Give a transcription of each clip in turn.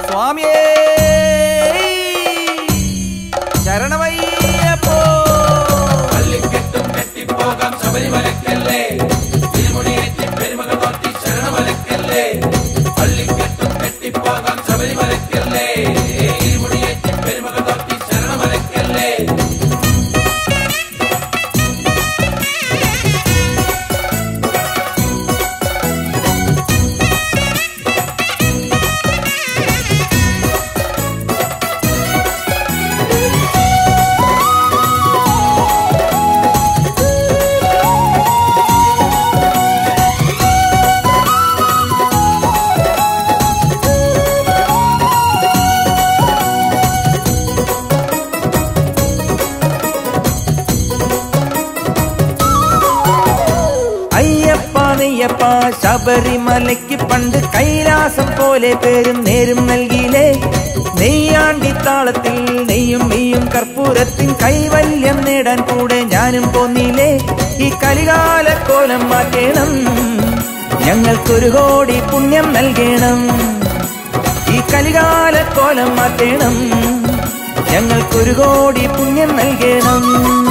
സ്വാമിയേ ശരണമയ്യപ്പോ പള്ളിക്കെട്ടും കെട്ടിപ്പോകാം ശബരിമലക്കല്ലേ തിരുമുടിയേറ്റി പെരുമകൾ നോക്കി ശരണമലക്കല്ലേ പള്ളിക്കെട്ടും കെട്ടിപ്പോകാം ശബരിമലക്കല്ലേ തിരുമുടിയേറ്റി പെരുമകൾ നോക്കി ശരണമലക്കല്ലേ അയ്യപ്പ നെയ്യപ്പ ശബരിമലയ്ക്ക് പണ്ട് കൈലാസം പോലെ പേരും നേരും നൽകിയില്ലേ നെയ്യാണ്ടി താളത്തിൽ നെയ്യും നെയ്യും കർപ്പൂരത്തിൻ കൈവല്യം നേടാൻ കൂടെ ഞാനും പോന്നില്ലേ ഈ കലികാല കോലം മാറ്റേണം ഞങ്ങൾക്കൊരു കോടി പുണ്യം നൽകണം ഈ കലികാല കോലം മാറ്റേണം ഞങ്ങൾക്കൊരു കോടി പുണ്യം നൽകണം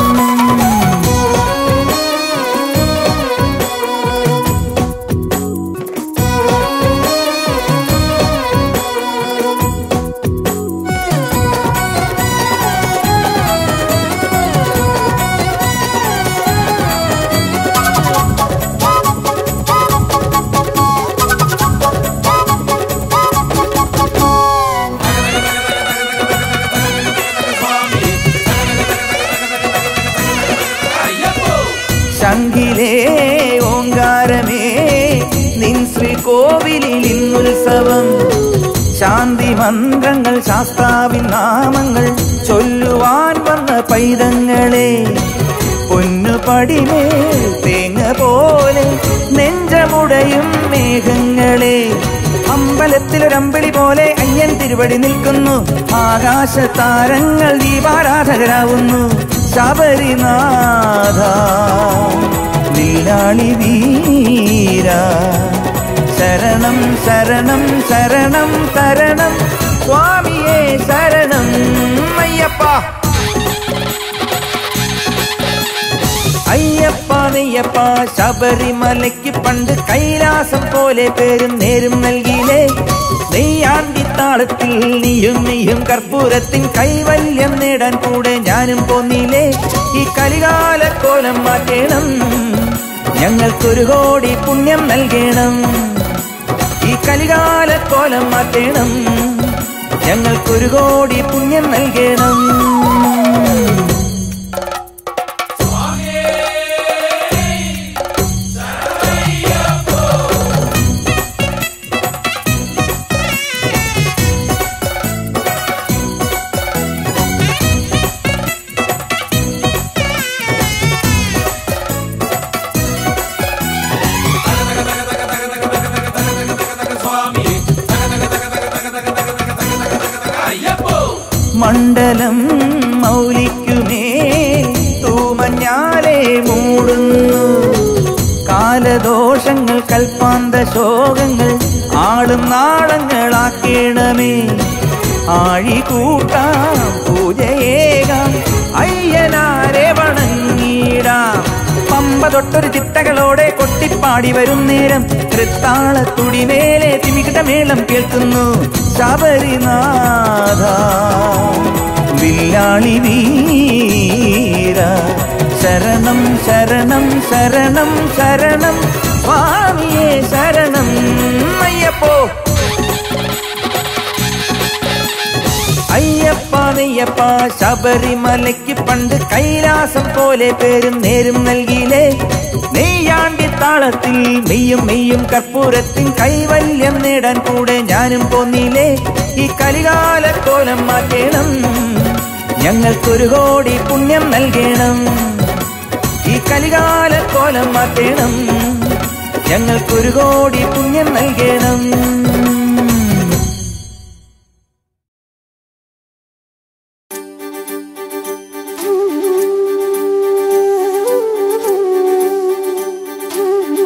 ശംഖിലേ ഓങ്കാരമേ നിൻ ശ്രീകോവിലിൽ ഇന്നുത്സവം ശാന്തി മന്ത്രങ്ങൾ ശാസ്താവിൻ നാമങ്ങൾ ചൊല്ലുവാൻ വന്ന പൈതങ്ങളെ പൊന്നുപടിമേ തേങ്ങ പോലെ നെഞ്ചമുടയും മേഘങ്ങളെ അമ്പലത്തിലൊരമ്പളി പോലെ അയ്യൻ തിരുവടി നിൽക്കുന്നു ആകാശ താരങ്ങൾ ദീപാരാധകരാവുന്നു ശബരിനാഥ നീലാളി വീര ശരണം ശരണം ശരണം തരണം സ്വാമിയേ ശരണം അയ്യപ്പ അയ്യപ്പ നെയ്യപ്പ ശബരിമലയ്ക്ക് പണ്ട് കൈലാസം പോലെ പേരും നേരും നൽകിയില്ലേ നെയ്യാണ്ടി താളത്തിൽ നീയും നീയും കർപ്പൂരത്തിൻ കൈവല്യം നേടാൻ കൂടെ ഞാനും പോന്നില്ലേ ഈ കലികാല കോലം മാറ്റേണം ഞങ്ങൾക്കൊരു കോടി പുണ്യം നൽകണം ഈ കലികാല കോലം മാറ്റേണം ഞങ്ങൾക്കൊരു കോടി പുണ്യം നൽകണം മണ്ഡലം മൗലിക്കുമേ തൂമഞ്ഞാലെ മൂടുന്നു കാലദോഷങ്ങൾ കൽപ്പാന്ത ശോകങ്ങൾ ആളും നാളങ്ങളാക്കേണമേ ആഴി കൂട്ടാം പൂജയേകാം അയ്യനാരെ വണങ്ങിടാം പമ്പ തൊട്ടൊരു ചിട്ടകളോടെ കൊട്ടിപ്പാടി വരും നേരം തൃത്താളത്തുടി മേലെ തിമികിട്ട മേളം കേൾക്കുന്നു ശബരിനാഥ വില്ലാളി വീര ശരണം ശരണം ശരണം ശരണം സ്വാമിയേ ശരണം അയ്യപ്പോ അയ്യപ്പ നെയ്യപ്പ ശബരിമലയ്ക്ക് പണ്ട് കൈലാസം പോലെ പേരും നേരും നൽകിയില്ലേ നെയ്യാണ്ടി താളത്തിൽ മെയ്യും മെയ്യും കർപ്പൂരത്തിൻ കൈവല്യം നേടാൻ കൂടെ ഞാനും പോന്നില്ലേ ഈ കലികാല കോലം മാറ്റേണം ഞങ്ങൾക്കൊരു കോടി പുണ്യം നൽകണം ഈ കലികാല കോലം മാറ്റേണം ഞങ്ങൾക്കൊരു കോടി പുണ്യം നൽകണം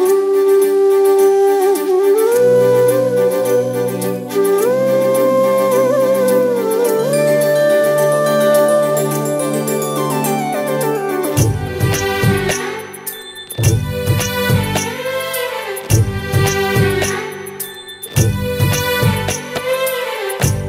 Thank you.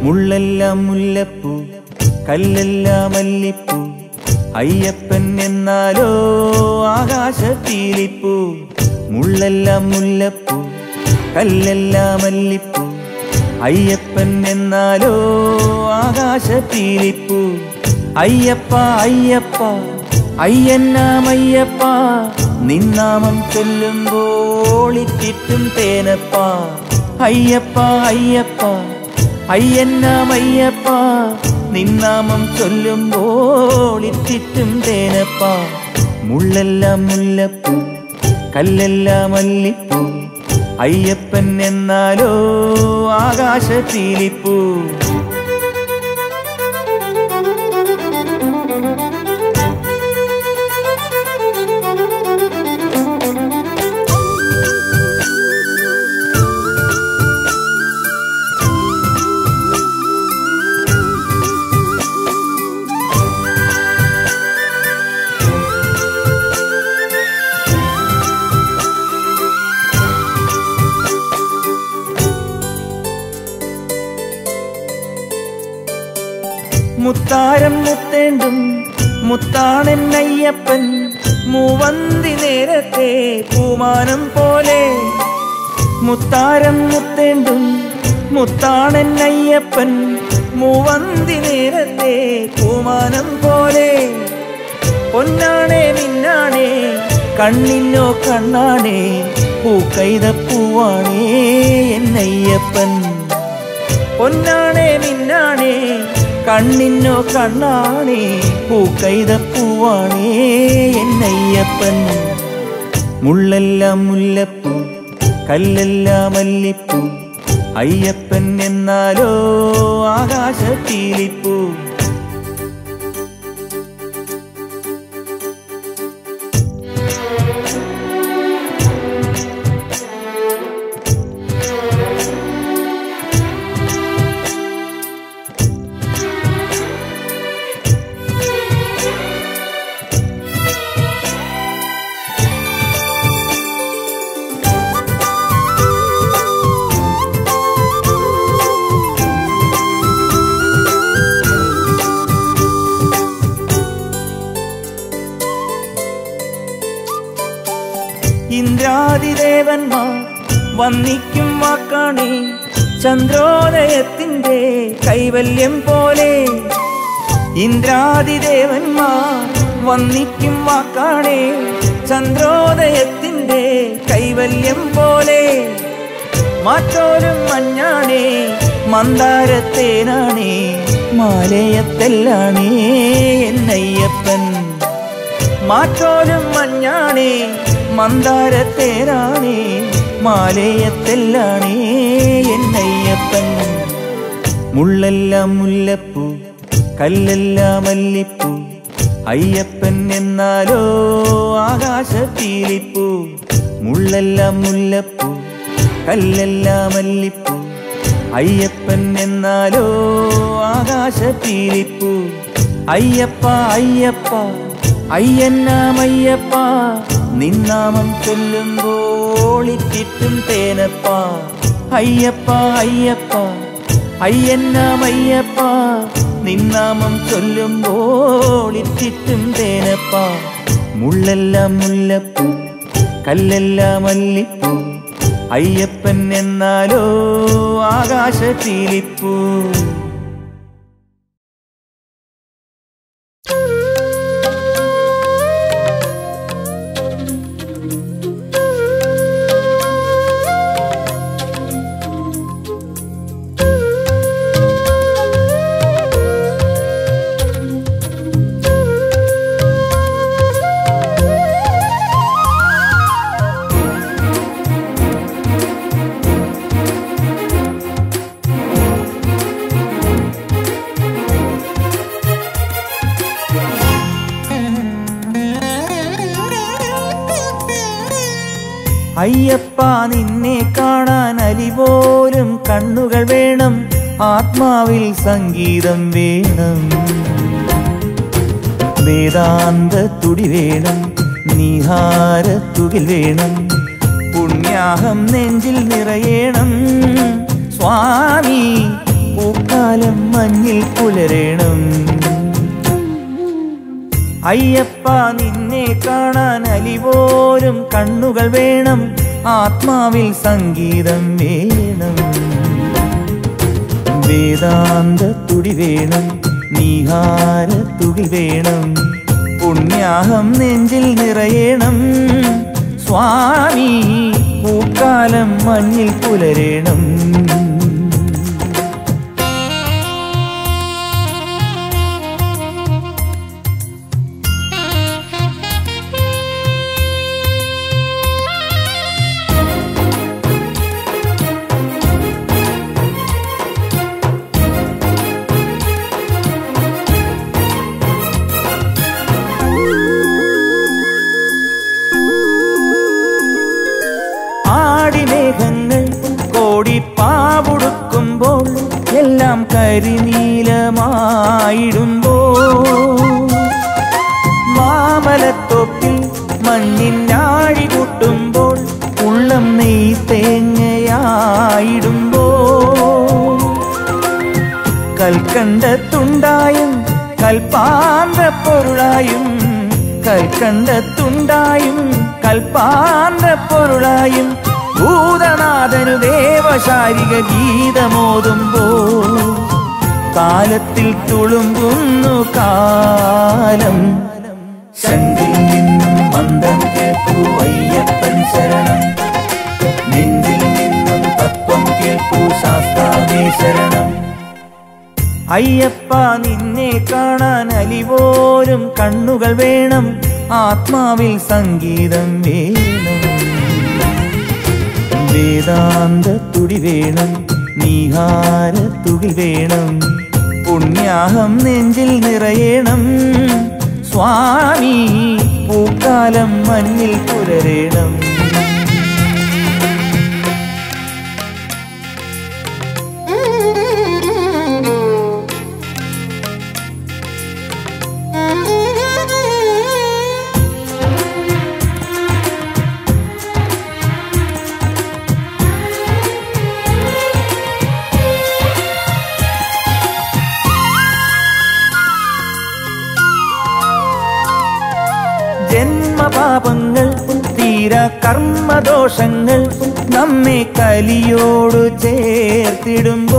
മുള്ളെല്ലാം മുല്ലപ്പൂ കല്ലെല്ലാം മല്ലിപ്പൂ അയ്യപ്പൻ എന്നാലോ ആകാശത്തീലിപ്പൂ മുള്ളെല്ലാം മുല്ലപ്പൂ കല്ലെല്ലാം മല്ലിപ്പൂ അയ്യപ്പൻ എന്നാലോ ആകാശത്തീലിപ്പൂ അയ്യപ്പ അയ്യപ്പ അയ്യന്നാമയ്യപ്പ നിന്നാമം ചൊല്ലുമ്പോൾ ഇറ്റിറ്റും തേനപ്പ അയ്യപ്പ അയ്യപ്പ അയ്യന്നാമയ്യപ്പ നിന്നാമം ചൊല്ലുമ്പോൾ ഇറ്റിറ്റും തേനപ്പ മുള്ളെല്ലാം മുല്ലപ്പൂ കല്ലെല്ലാം മല്ലിപ്പൂ അയ്യപ്പൻ എന്നാലോ ആകാശത്തീലിപ്പൂ മുത്താരം മുത്തേണ്ടും മുത്താണൻ അയ്യപ്പൻ മൂവന്തി നേരത്തെ പൂമാനം പോലെ മുത്താരം മുത്തേണ്ടും മുത്താണൻ അയ്യപ്പൻ മൂവന്തി നേരത്തെ പൂമാനം പോലെ പൊന്നാണേ മിന്നാണേ കണ്ണിനോ കണ്ണാണേ പൂക്കൈതപ്പൂവാണേ എന്നയ്യപ്പൻ പൊന്നാണേ മിന്നാണേ കണ്ണിനോ കണ്ണാണേ പൂക്കൈതപ്പൂവാണേ എന്നയ്യപ്പൻ മുള്ളെല്ലാം മുല്ലപ്പൂ കല്ലെല്ലാം മല്ലിപ്പൂ അയ്യപ്പൻ എന്നാലോ ആകാശത്തീലിപ്പൂ ഇന്ദ്രാതിദേവന്മാർ വന്നിക്കും വാക്കാണേ ചന്ദ്രോദയത്തിന്റെ കൈവല്യം പോലെ ഇന്ദ്രാതിദേവന്മാർ വന്നിക്കും വാക്കാണേ ചന്ദ്രോദയത്തിന്റെ കൈവല്യം പോലെ മാറ്റോലും മഞ്ഞാണേ മന്ദാരത്തേനാണേ മാലയത്തെല്ലാണേ എന്നയ്യപ്പൻ മാറ്റോലും മഞ്ഞാണേ മന്ദാരത്തേരാണേ മാലയത്തെല്ലാണേ എന്നയ്യപ്പൻ മുള്ളെല്ലാം മുല്ലപ്പൂ കല്ലെല്ലാം മല്ലിപ്പൂ അയ്യപ്പൻ എന്നാലോ ആകാശത്തീലിപ്പൂ മുള്ളെല്ലാം മുല്ലപ്പൂ കല്ലെല്ലാം മല്ലിപ്പൂ അയ്യപ്പൻ എന്നാലോ ആകാശത്തീലിപ്പൂ അയ്യപ്പ അയ്യപ്പ അയ്യന്നാമയ്യപ്പ നിന്നാമം ചൊല്ലുമ്പോൾ ഇറ്റിറ്റും തേനപ്പ അയ്യപ്പ അയ്യപ്പ അയ്യന്നാമയ്യപ്പ നിന്നാമം ചൊല്ലുമ്പോൾ ഇറ്റിറ്റും തേനപ്പ മുള്ളെല്ലാം മുല്ലപ്പൂ കല്ലെല്ലാം മല്ലിപ്പൂ അയ്യപ്പൻ എന്നാലോ ആകാശത്തീലിപ്പൂ അയ്യപ്പ നിന്നെ കാണാൻ അലിപോലും കണ്ണുകൾ വേണം ആത്മാവിൽ സംഗീതം വേണം വേദാന്ത തുടി വേണം നീഹാരത്തുകിൽ വേണം പുണ്യാഹം നെഞ്ചിൽ നിറയണം സ്വാമി പൂക്കാല പുലരേണം അയ്യപ്പ നിന്നെ കാണാൻ അലിപോലും കണ്ണുകൾ വേണം ആത്മാവിൽ സംഗീതം വേണം വേദാന്ത തുടി വേണം നീഹാര തുടി വേണം പുണ്യാഹം നെഞ്ചിൽ നിറയണം സ്വാമി പൂക്കാലം മഞ്ഞിൽ പുലരേണം ആടിമേഘങ്ങൾ കോടിപ്പാവുടുക്കുമ്പോൾ എല്ലാം കരിനീലമായിടുമ്പോ മാമലത്തൊപ്പിൽ മഞ്ഞിനാഴി കൂട്ടുമ്പോൾ ഉള്ളം നെയ് തേങ്ങയായിടുമ്പോ കൽക്കണ്ടത്തുണ്ടായും കൽപ്പാന്ത പൊരുളായും കൽക്കണ്ടത്തുണ്ടായും കൽപ്പാന്ത പൊരുളായും ഭൂതനാഥനു ദേവശാരിക ഗീതമോതുമ്പോ കാലത്തിൽ തുളുമ്പുന്നു കാലം ശങ്കിൽ നിന്നും മന്ദം കേൾക്കൂ അയ്യപ്പൻ ശരണം നെഞ്ചിൽ നിന്നും തത്വം കേൾക്കൂ ശാസ്താവേ ശരണം അയ്യപ്പ നിന്നെ കാണാൻ അലിപോലും കണ്ണുകൾ വേണം ആത്മാവിൽ സംഗീതം വേണം വേദാന്ത തുടി വേണം നീഹാര തുടി വേണം പുണ്യാഹം നെഞ്ചിൽ നിറയണം സ്വാമി പൂക്കാലം മഞ്ഞിൽ പുലരേണം ജന്മപാപങ്ങൾ തീര കർമ്മദോഷങ്ങൾ നമ്മെ കലിയോട് ചേർത്തിടുമ്പോ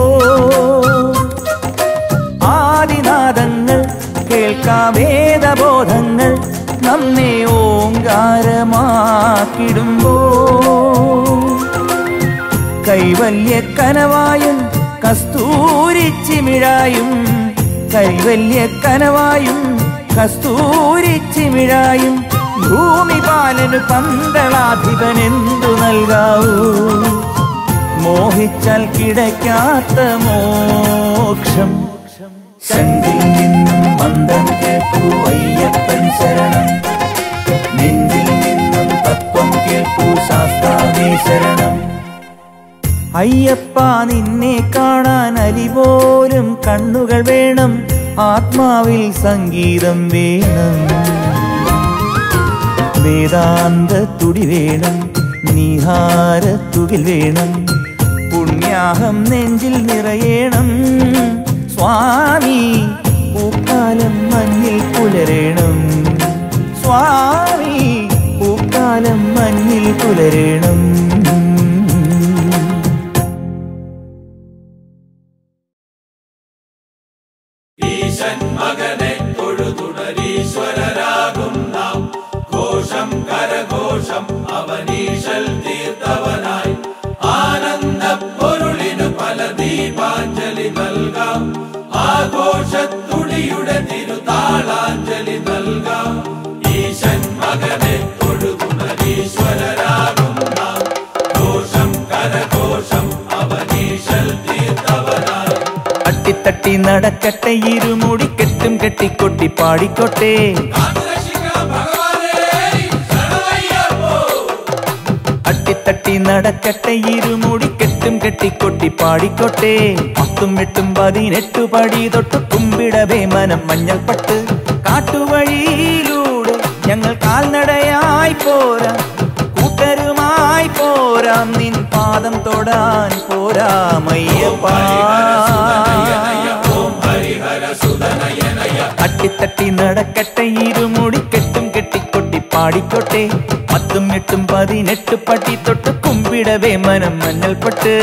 ആദിനാദങ്ങൾ കേൾക്കാവേദബോധങ്ങൾ നമ്മെ ഓങ്കാരമാക്കിടുമ്പോ കൈവല്യ കനവായും കസ്തൂരിച്ചിമിഴായും കൈവല്യ കനവായും കസ്തൂരിച്ചിമിഴായും ഭൂമി പാലനു പന്തളാധിപനെന്തു നൽകാവൂ മോഹിച്ചാൽ കിടക്കാത്ത മോക്ഷം ശങ്കിൽ നിന്നും മന്ദം കേൾക്കൂ അയ്യപ്പൻ ശരണം നെഞ്ചിൽ നിന്നും തത്വം കേൾക്കൂ ശാസ്താവേ ശരണം അയ്യപ്പ നിന്നെ കാണാൻ അലിപോലും കണ്ണുകൾ വേണം ആത്മാവിൽ സംഗീതം വേണം വേദാന്ത തുടി വേണം നിഹാര തുകിൽ വേണം പുണ്യാഹം നെഞ്ചിൽ നിറയണം സ്വാമി പൂക്കാലം മഞ്ഞിൽ പുലരേണം സ്വാമി പൂക്കാലം മഞ്ഞിൽ പുലരേണം ഈശൻ മകനെ തൊഴുതുണരീശ്വരരാകും നാം ഘോഷം കരഘോഷം അവനീശൽ തീർത്തവനായി ആനന്ദ പൊരുളിനു പല ദീപാഞ്ജലി നൽകാം ആഘോഷത്തുടിയുടെ തിരുതാളാഞ്ജലി നൽകാം ഈശൻ മകനെ തൊഴുതുണരീശ്വരരാകും നാം ഘോഷം കരഘോഷം അവനീശൽ തീർത്തവനായി തട്ടിത്തട്ടി നടക്കട്ടെ ഇരുമുടി കെട്ടും കെട്ടിക്കൊട്ടി പാടിക്കോട്ടെ കാത്തുരക്ഷിക്കാം ഭഗവാനേ ശരണമയ്യപ്പോ അട്ടിത്തട്ടി നടക്കട്ടെ ഇരുമുടി കെട്ടും കെട്ടിക്കൊട്ടി പാടിക്കോട്ടെ പത്തും എട്ടും പതിനെട്ടു പടി തൊട്ട് കുമ്പിടവേ മനം മഞ്ഞൾപ്പട്ട് കാട്ടുവഴിയിലൂടെ ഞങ്ങൾ കാൽനടയായി പോരാം കൂട്ടരുമായി പോരാം നിൻ പാദം തൊടാൻ പോരാമയ്യപ്പ ഓം ഹരിഹര തട്ടി നടക്കട്ടെ ഇരുമുടി കെട്ടും കെട്ടിക്കൊട്ടി പാടിക്കോട്ടെ പത്തും എട്ടും പതിനെട്ട് പട്ടി തൊട്ട് കുമ്പിടവേ മനം മഞ്ഞൾപ്പെട്ട്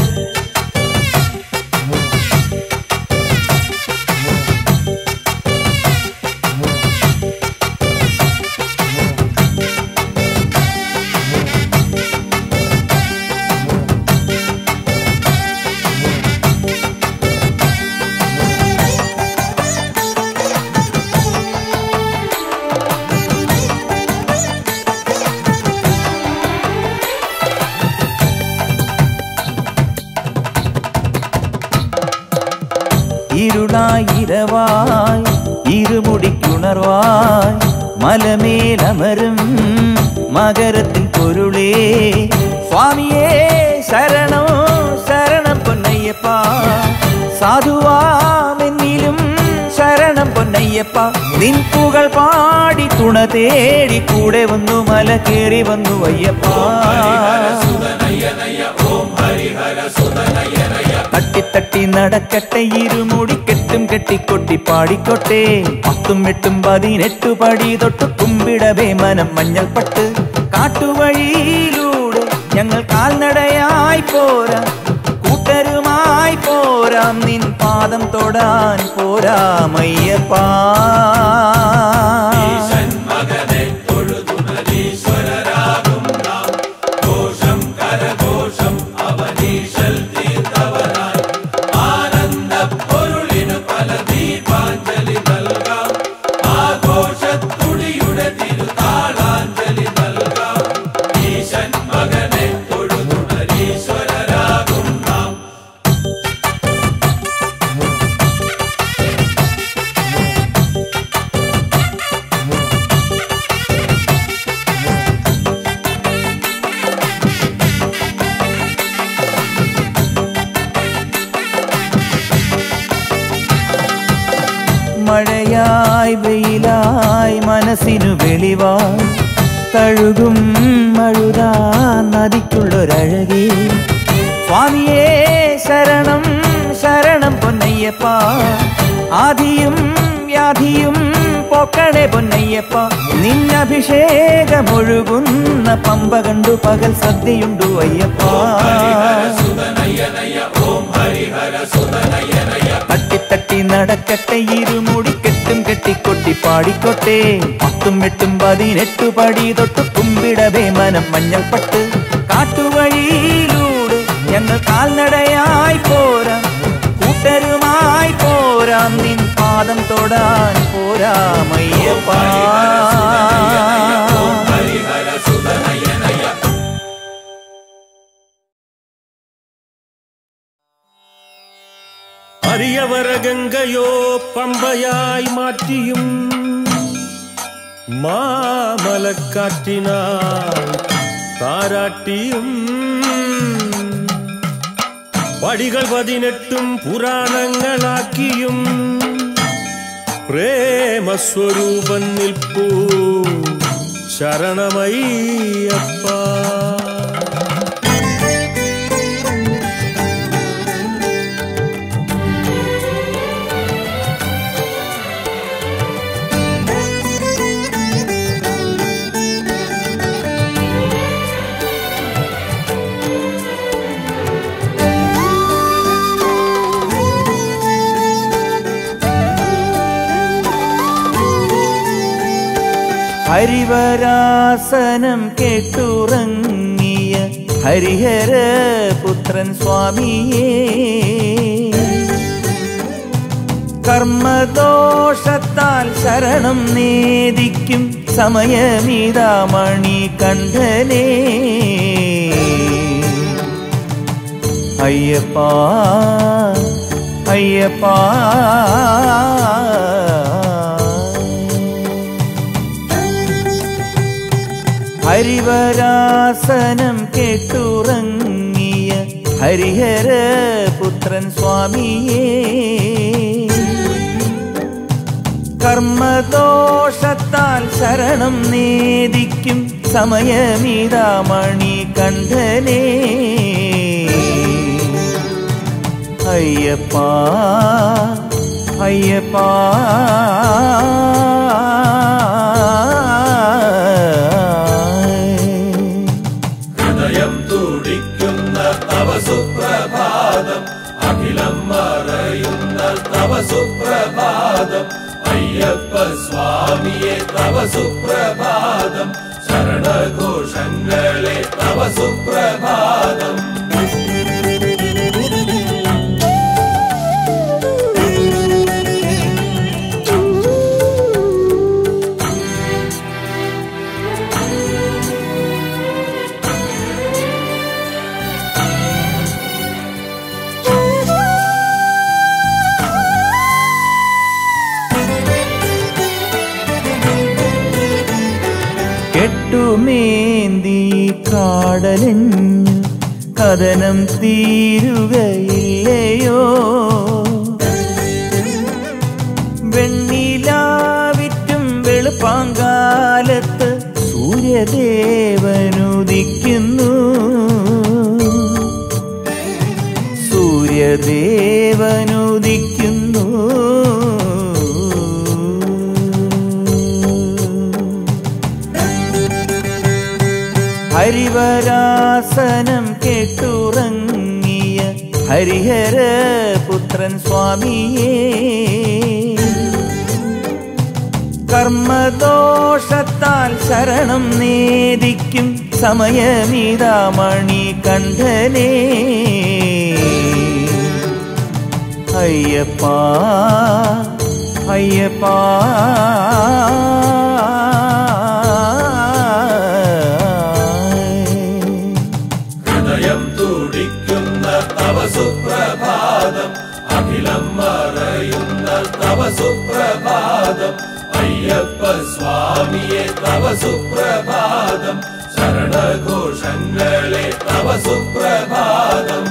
ഇരുളായിരവായി ഇരുമുടിക്കുണർവായി മലമേലമരും മകരത്തിൻ പൊരുളേ സ്വാമിയേ ശരണോ ശരണം പൊന്നയ്യപ്പ സാധുവാമെന്നിലും ശരണം പൊന്നയ്യപ്പ നിൻ പുകൾ പാടി തുണ തേടി കൂടെ വന്നു മല കേറി വന്നു അയ്യപ്പ തട്ടി നടക്കട്ടെ ഇരുമുടി കെട്ടും കെട്ടിക്കൊട്ടി പാടിക്കോട്ടെ പത്തും എട്ടും പതിനെട്ടു പടി തൊട്ട് കുമ്പിടവേ മനം മഞ്ഞൾപ്പട്ട് കാട്ടുവഴിയിലൂടെ ഞങ്ങൾ കാൽനടയായി പോരാ കൂട്ടരുമായി പോരാം നിൻ പാദം തൊടാൻ പോരാമയ്യപ്പാ മകനെ തൊഴുതുണരീശ്വരരാകും നാം ഘോഷം കരഘോഷം അവനീശൽ തീർത്തവനായി ആനന്ദ പൊരുളിനു പല ദീപാഞ്ജലി നൽകാം ആഘോഷത്തുടിയുടെ തിരുതാളാഞ്ജലി നൽകാം ഈശൻ മകനെ തൊഴുതുണരീശ്വരരാകും നാം മഴയായി വെയിലായി മനസ്സിനു വെളിവായി തഴുകും മഴുതാ നദിക്കുള്ളൊരഴകേ സ്വാമിയേ ശരണം ശരണം പൊന്നയ്യപ്പ ആദിയും വ്യാധിയും പോക്കണേ പൊന്നയ്യപ്പ നിന്നഭിഷേകമൊഴുകുന്ന പമ്പ കണ്ടു പകൽ സദ്യയുണ്ടു അയ്യപ്പ തട്ടി തട്ടി നടക്കട്ടെ ഇരുമുടി കെട്ടും കെട്ടിക്കൊട്ടി പാടിക്കോട്ടെ പത്തും എട്ടും പതിനെട്ടു പടി തൊട്ട് കുമ്പിടവേ മനം മഞ്ഞൾപ്പട്ട് കാട്ടുവഴിയിലൂടെ ഞങ്ങൾ കാൽനടയായി പോരാം കൂട്ടരുമായി പോരാം നിൻ പാദം തൊടാൻ പോരാമയ്യപ്പാ അരിയവര ഗംഗയോ പമ്പയായി മാറ്റിയും മാമലക്കാറ്റിനാൽ താരാട്ടിയും പടികൾ പതിനെട്ടും പുരാണങ്ങളാക്കിയും പ്രേമസ്വരൂപൻ നിൽപ്പൂ ശരണമയ്യപ്പ ഹരിവരാസനം കേട്ടുറങ്ങിയ ഹരിഹര പുത്രൻ സ്വാമിയേ കർമ്മദോഷത്താൽ ശരണം നേദിക്കും സമയമീതാ മണി കണ്ഠനേ അയ്യപ്പാ അയ്യപ്പാ ഹരിവരാസനം കേട്ടുറങ്ങിയ ഹരിഹര പുത്രൻ സ്വാമിയേ കർമ്മദോഷത്താൽ ശരണം നേദിക്കും സമയമീതാ മണി കണ്ഠനേ അയ്യപ്പാ അയ്യപ്പാ ഹൃദയം തുടിക്കുന്ന തവ സുപ്രഭാതം അഖിലം മറയുന്ന തവ സുപ്രഭാതം അയ്യപ്പ സ്വാമിയെ തവ സുപ്രഭാതം ശരണഘോഷങ്ങളെ തവ സുപ്രഭാതം കെട്ടുമേന്തി കാടലഞ്ഞു കഥനം തീരുകയില്ലയോ വെണ്ണിലാവിറ്റും വെളുപ്പാങ്കാലത്ത് സൂര്യദേവനുദിക്കുന്നു സൂര്യദേവനുദിക്കുന്നു ഹരിവരാസനം കേട്ടുറങ്ങിയ ഹരിഹര പുത്രൻ സ്വാമിയേ കർമ്മദോഷത്താൽ ശരണം നേദിക്കും സമയമീതാ മണി കണ്ഠനേ അയ്യപ്പാ അയ്യപ്പാ ഹൃദയം തുടിക്കുന്ന തവ സുപ്രഭാതം അഖിലം മറയുന്ന തവ സുപ്രഭാതം അയ്യപ്പ സ്വാമിയെ തവ സുപ്രഭാതം ശരണഘോഷങ്ങളെ തവ സുപ്രഭാതം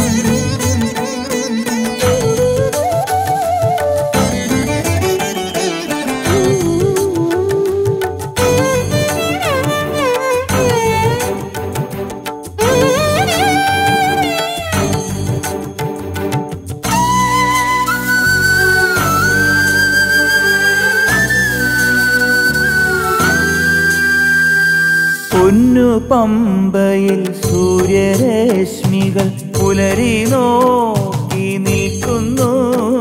പൊന്നു പമ്പയിൽ സൂര്യരശ്മികൾ പുലരി നോക്കി നിൽക്കുന്നു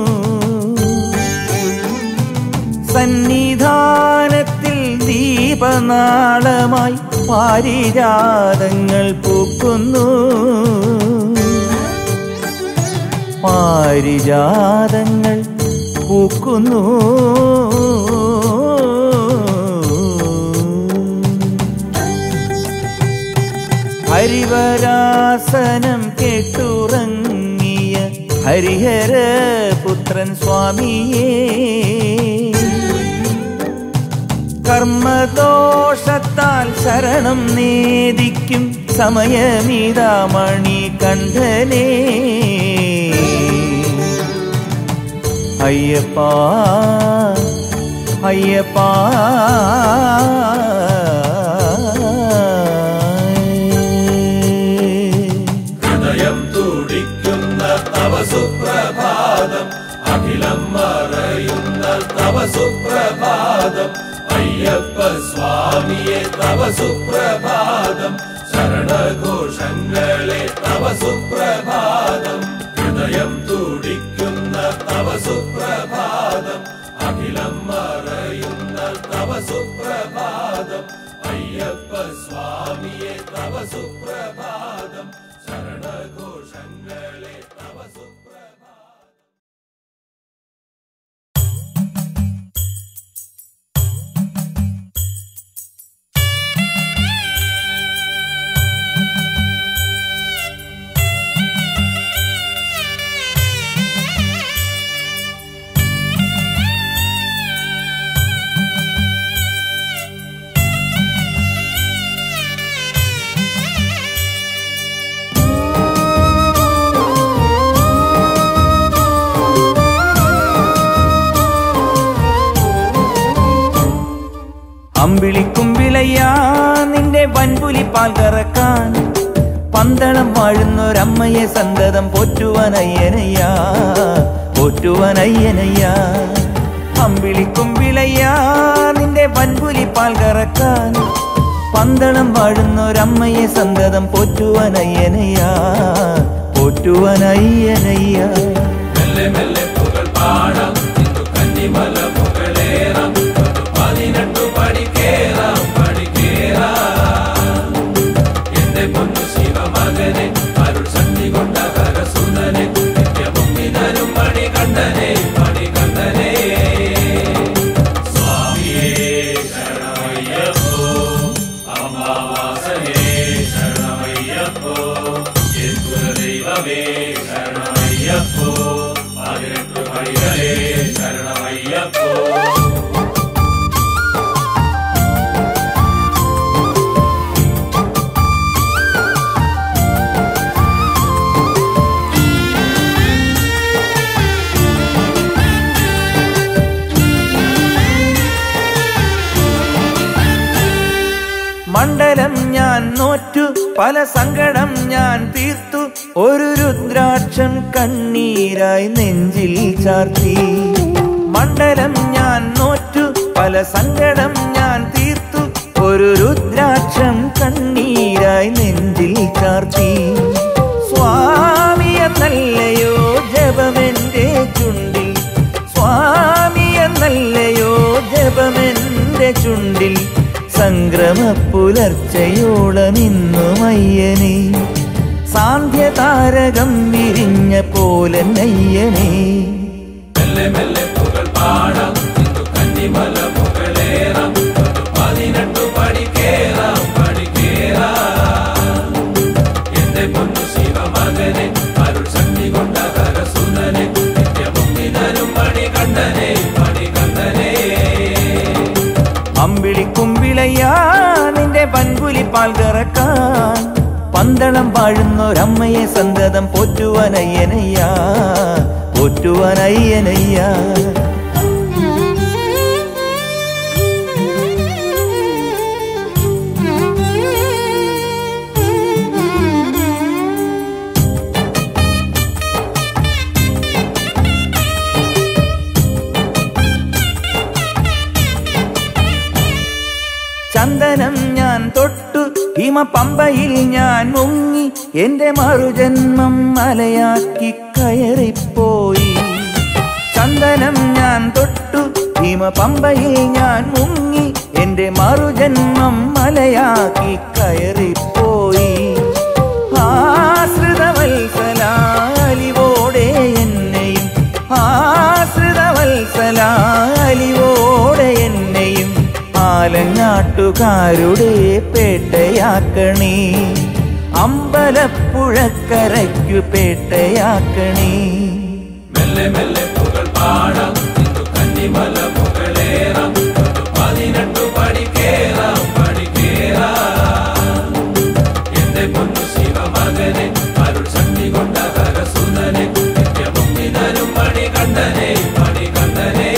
സന്നിധാനത്തിൽ ദീപനാളമായി പാരിജാതങ്ങൾ പൂക്കുന്നു പാരിജാതങ്ങൾ പൂക്കുന്നു ഹരിവരാസനം കേട്ടുറങ്ങിയ ഹരിഹര പുത്രൻ സ്വാമിയേ കർമ്മദോഷത്താൽ ശരണം നേദിക്കും സമയമീതാ മണി കണ്ഠനേ അയ്യപ്പാ അയ്യപ്പാ ഹൃദയം തുടിക്കുന്ന തവ സുപ്രഭാതം അഖിലം മറയുന്ന തവ സുപ്രഭാതം അയ്യപ്പ സ്വാമിയെ തവ സുപ്രഭാതം ശരണഘോഷങ്ങളെ തവ സുപ്രഭാതം ഹൃദയം തുടിക്കുന്ന തവ സുപ്രഭാതം അഖിലം മറയുന്ന തവ സുപ്രഭാതം അയ്യപ്പ സ്വാമിയെ തവ സുപ്രഭാതം ശരണഘോഷങ്ങളെ തവ സുപ്രഭാതം അമ്പിളിക്കുമ്പിളയ്യാ നിന്റെ വൻപുലി പാൽ കറക്കാൻ പന്തളം വാഴുന്നൊരമ്മയെ സന്തതം പോറ്റുവനയ്യനയ്യാ പോറ്റുവനയ്യനയ്യാ പോറ്റുവനയ്യനയ്യ അമ്പിളിക്കുമ്പിളയ്യ നിന്റെ വൻപുലി പാൽ കറക്കാൻ പന്തളം വാഴുന്നൊരമ്മയെ സന്തതം പോറ്റുവനയ്യനയ്യ പോറ്റുവനയ്യനയ്യ മെല്ലെ മെല്ലെ പുകൾ പാടാം ഇന്നു കന്നിമല മുകളേറാം ഒരു പതിനെട്ടു പടി കേറാം പടി കേറാം എന്റെ പൊന്നു ശിവമകനെ അരുൾ ശക്തി കൊണ്ട കരസുന്ദനെ നിത്യവും ഇതരും മണി കണ്ടനെ മണി കണ്ടനെ സ്വാമിയേ ശരണമയ്യപ്പോ അമ്മാവാസനേ ശരണമയ്യപ്പോ എൻ കുലദൈവമേ ശരണമയ്യപ്പോ പതിനെട്ടു പടികളേ ശരണമയ്യപ്പോ മണ്ഡലം ഞാൻ നോറ്റു പല സങ്കടം ഞാൻ തീർത്തു ഒരു രുദ്രാക്ഷം കണ്ണീരായി നെഞ്ചിൽ ചാർത്തി മണ്ഡലം ഞാൻ നോറ്റു പല സങ്കടം ഞാൻ തീർത്തു ഒരു രുദ്രാക്ഷം കണ്ണീരായി നെഞ്ചിൽ ചാർത്തി സ്വാമി എന്നല്ലയോ ജപമെന്റെ ചുണ്ടിൽ സ്വാമി എന്നല്ലയോ ജപമെന്റെ ചുണ്ടിൽ സംക്രമ പുലർച്ചയോളമിന്നുമയ്യനെ സാന്ധ്യതാരകം വിരിഞ്ഞ പോലെ നയ്യനെ മെല്ലെ മെല്ലെ പുകൾ പാടാം ഇന്നു കന്നിമല മുകളേറാം ഒരു പതിനെട്ടു പടി കേറാം പടി കേറാം എന്റെ പൊന്നു ശിവമകനെ അരുൾ ശക്തി കൊണ്ട കരസുന്ദനെ നിത്യവും ഇതരും മണി കണ്ടനെ മണി കണ്ടനെ അമ്പിളിക്കുമ്പിളയ്യ നിന്റെ പൻപുലി പാൽ കറക്കാൻ പന്തളം വാഴുന്നൊരമ്മയെ സന്തതം പോറ്റുവനയ്യനയ്യ പോറ്റുവനയ്യനയ്യ ചന്ദനം ഞാൻ തൊട്ടു ഹിമ പമ്പയിൽ ഞാൻ മുങ്ങി എന്റെ മറുജന്മം മലയാക്കി കയറിപ്പോയി ചന്ദനം ഞാൻ തൊട്ടു ഹിമ പമ്പയിൽ ഞാൻ മുങ്ങി എന്റെ മറുജന്മം മലയാക്കി കയറിപ്പോയി ആശ്രിതവത്സലാലിവോടെ എന്നെയും ആശ്രിതവത്സലാലിവോടെ എന്നെയും ആലങ്ങാട്ടുകാരുടെ പേട്ടയാക്കണേ അമ്പലപ്പുഴക്കരയ്ക്കു പേട്ടയാക്കണേ മെല്ലെ മെല്ലെ പുകൾ പാടാം ഇന്നു കന്നിമല മുകളേറാം ഒരു പതിനെട്ടു പടി കേറാം പടി കേറാം എന്റെ പൊന്നു ശിവമകനെ അരുൾ ശക്തി കൊണ്ട കരസുന്ദനെ നിത്യവും ഇതരും മണി കണ്ടനെ മണി കണ്ടനെ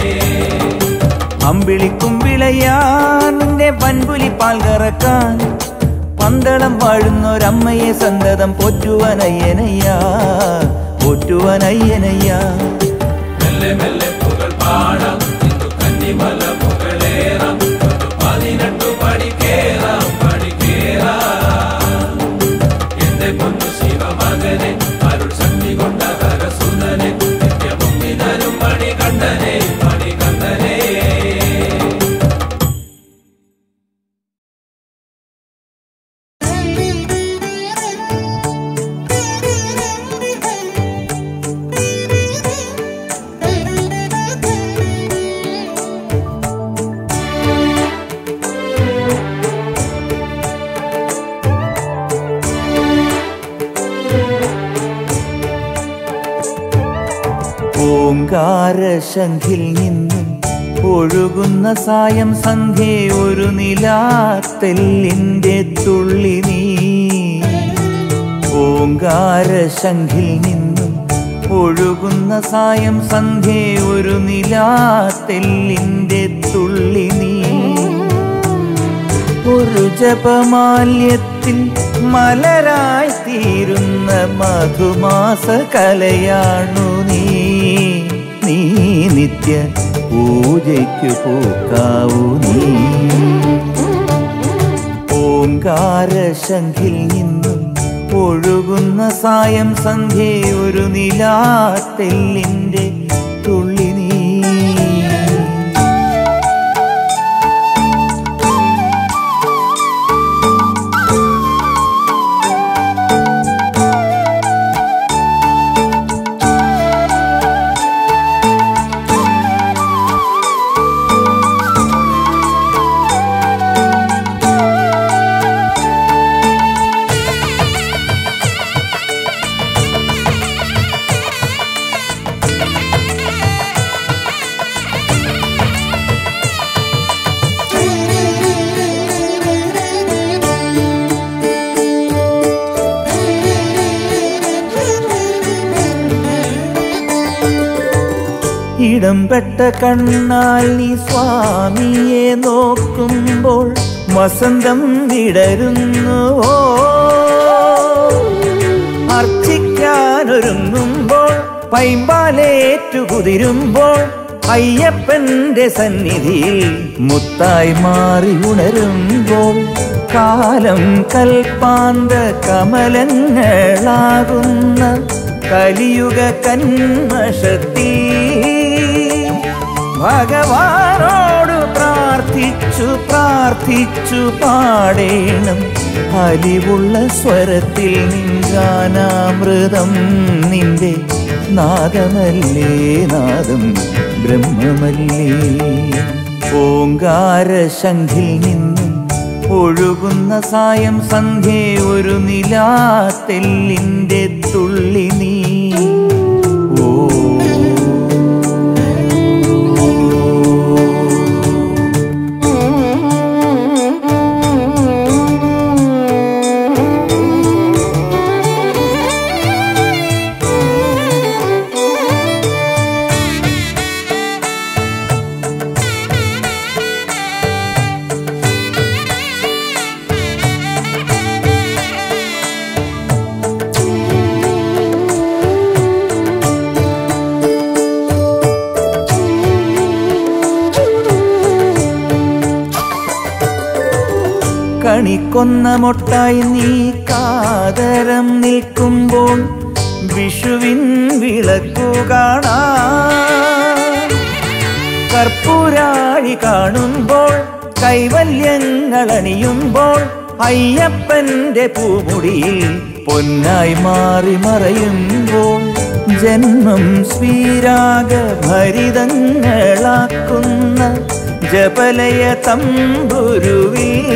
അമ്പിളിക്കുമ്പിളയാ നിന്റെ വൻപുലി പാൽ കറക്കാൻ പന്തളം വാഴുന്നൊരമ്മയെ സന്തതം പോറ്റുവനയ്യനയ്യ പോറ്റുവനയ്യനയ്യ മെല്ലെ മെല്ലെ പുകൾ പാടാം ഇന്നു കന്നിമല മുകളേറാം ഒരു പതിനെട്ടു പടി കേറാം പടി കേറാം എന്റെ പൊന്നു ശിവമകനെ അരുൾ ശക്തി കൊണ്ട കരസുന്ദനെ നിത്യവും ഇതരും മണി കണ്ടനെ മണി കണ്ടനെ ഓങ്കാരശംഖിൽ നിന്നും ഒഴുകുന്ന സായം സന്ധ്യ ഒരു നിലാത്തെല്ലിൻ്റെ തുള്ളി നീ ഓങ്കാരശംഖിൽ നിന്നും ഒഴുകുന്ന സായം സന്ധ്യ ഒരു നിലാത്തെല്ലിൻ്റെ തുള്ളി നീ ഒരു ജപമാല്യത്തിൽ മലരായി തീരുന്ന മധുമാസ കലയാണു നീ നീ നിത്യ പൂജയ്ക്കു പൂക്കാവൂ നീ ഓങ്കാര ശംഖിൽ നിന്നും ഒഴുകുന്ന സായം സന്ധ്യ ഒരു നിലാത്തെല്ലിൻ്റെ തുള്ളി നീ ഇടംപെട്ട കണ്ണാൽ നീ സ്വാമിയെ നോക്കുമ്പോൾ വസന്തം വിടരുന്നുവോ അർച്ചിക്കാനൊരുങ്ങുമ്പോൾ പൈമ്പാലേറ്റു കുതിരുമ്പോൾ അയ്യപ്പന്റെ സന്നിധിയിൽ മുത്തായി മാറി ഉണരുമ്പോൾ കാലം കൽപ്പാന്ത കമലങ്ങളാകുന്ന കലിയുഗ കന്മഷത്തിൽ ഭഗവാനോട് പ്രാർത്ഥിച്ചു പ്രാർത്ഥിച്ചു പാടേണം അലിവുള്ള സ്വരത്തിൽ നിൻഗാനാമൃതം നിന്റെ നാദമല്ലേ നാദം ബ്രഹ്മമല്ലേ ഓങ്കാര ശംഖിൽ നിന്നും ഒഴുകുന്ന സായം സന്ധ്യ ഒരു നിലാത്തെല്ലിൻ്റെ തുള്ളി നീ ഓ കണിക്കൊന്ന മൊട്ടായി നീ കാതരം നിൽക്കുമ്പോൾ വിഷുവിൻ വിളക്കു കാണാ കർപ്പൂരാഴി കാണുമ്പോൾ കൈവല്യങ്ങൾ അണിയുമ്പോൾ അയ്യപ്പന്റെ പൂമുടിയിൽ പൊന്നായി മാറി മറയുമ്പോൾ ജന്മം സ്വീരാഗ ഭരിതങ്ങളാക്കുന്ന ജപലയ തമ്പുരുവിൽ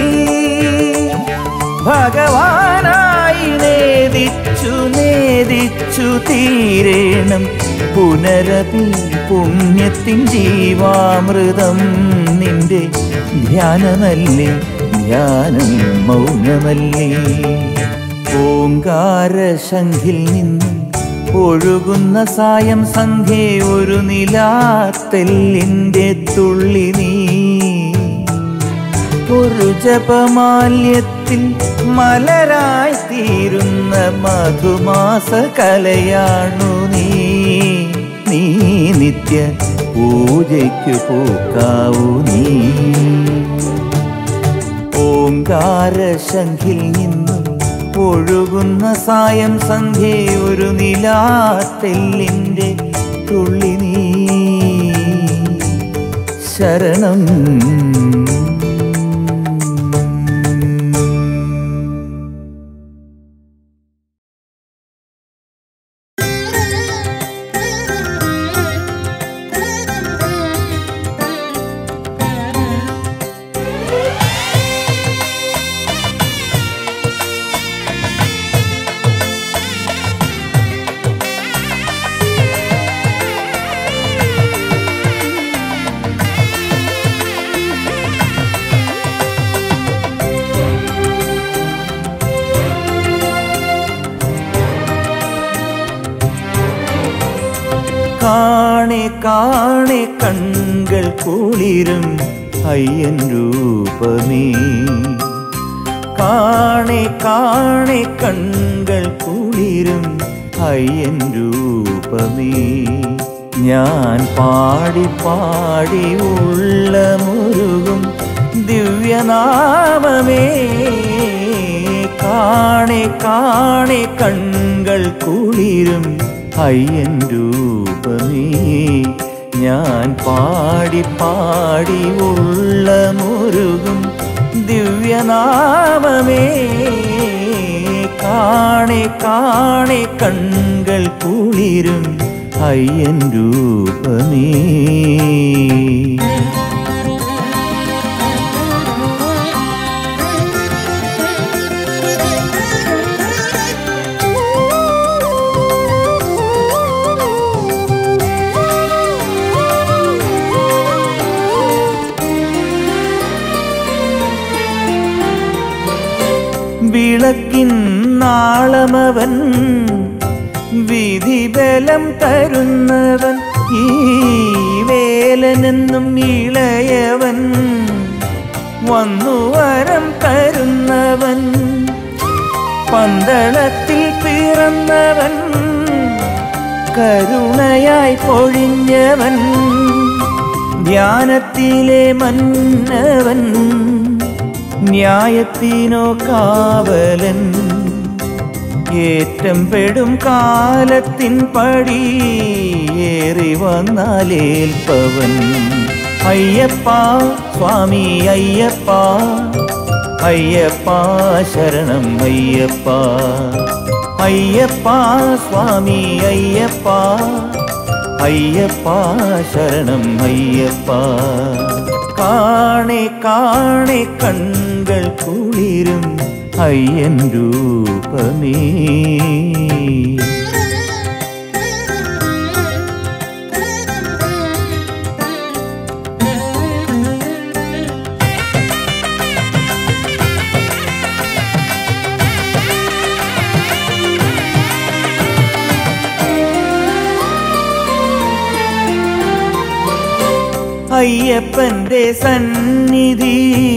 ഭഗവാനായി നേദിച്ചു നേദിച്ചു തീരേണം പുനരപി പുണ്യത്തിൻ ജീവാമൃതം നിന്റെ ധ്യാനമല്ലേ ധ്യാനം മൗനമല്ലേ ഓങ്കാര ശംഖിൽ നിന്നും ഒഴുകുന്ന സായം സന്ധ്യ ഒരു നിലാത്തെല്ലിൻ്റെ തുള്ളി നീ ഒരു ജപമാല്യത്തിൽ മലരായി തീരുന്ന മധുമാസ കലയാണു നീ നീ നിത്യ പൂജയ്ക്കു പൂക്കാവൂ നീ ഓങ്കാര ശംഖിൽ നിന്നും ഒഴുകുന്ന സായം സന്ധ്യ ഒരു നിലാത്തെല്ലിൻ്റെ തുള്ളി നീ ശരണം കാണെ കാണെ കൺകൾ കുളിരും അയ്യൻ രൂപമേ കാണെ കാണെ കൺകൾ കുളിരും അയ്യൻ രൂപമേ ഞാൻ പാടി പാടി ഉള്ള മുരുകും ദിവ്യനാമമേ കാണെ കാണെ കൺകൾ കുളിരും അയ്യൻ രൂപമേ ഞാൻ പാടി പാടി ഉള്ള മുരുകും ദിവ്യനാമമേ കാണെ കാണെ കൺകൾ കുളിരും അയ്യൻ രൂപമേ വിളക്കിൻ നാളമവൻ വിധിബലം തരുന്നവൻ ഈ വേലനെന്നും ഇളയവൻ വന്നു വരം തരുന്നവൻ പന്തളത്തിൽ പിറന്നവൻ കരുണയായി പൊഴിഞ്ഞവൻ ധ്യാനത്തിലെ മന്നവൻ ന്യായത്തിനോ കാവലൻ ഏറ്റം പെടും കാലത്തിൻ പടി ഏറി വന്നാലേൽപ്പവൻ അയ്യപ്പ സ്വാമി അയ്യപ്പ അയ്യപ്പ ശരണം അയ്യപ്പ അയ്യപ്പ സ്വാമി അയ്യപ്പ അയ്യപ്പ ശരണം അയ്യപ്പ കാണെ കാണെ കൺകൾ കുളിരും അയ്യൻ രൂപമേ അയ്യപ്പന്റെ സന്നിധി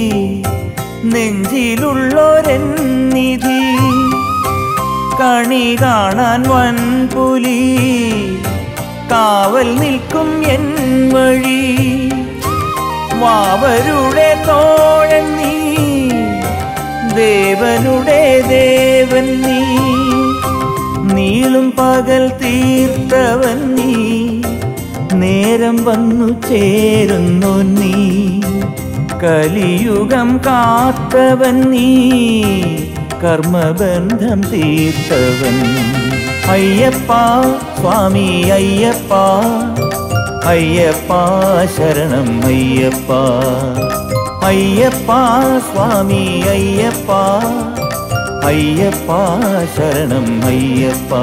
നെഞ്ചിലുള്ളൊരെന്നിധി കണി കാണാൻ വൻപുലി കാവൽ നിൽക്കും എൻ വഴി വാവരുടെ തോഴൻ നീ ദേവനുടെ ദേവൻ നീ നീളും പകൽ തീർത്തവൻ നീ നേരം വന്നു ചേരുന്നു നീ കലിയുഗം കാത്തവൻ നീ കർമ്മബന്ധം തീർത്തവൻ അയ്യപ്പ സ്വാമി അയ്യപ്പ അയ്യപ്പ ശരണം അയ്യപ്പ അയ്യപ്പ സ്വാമി അയ്യപ്പ അയ്യപ്പ ശരണം അയ്യപ്പ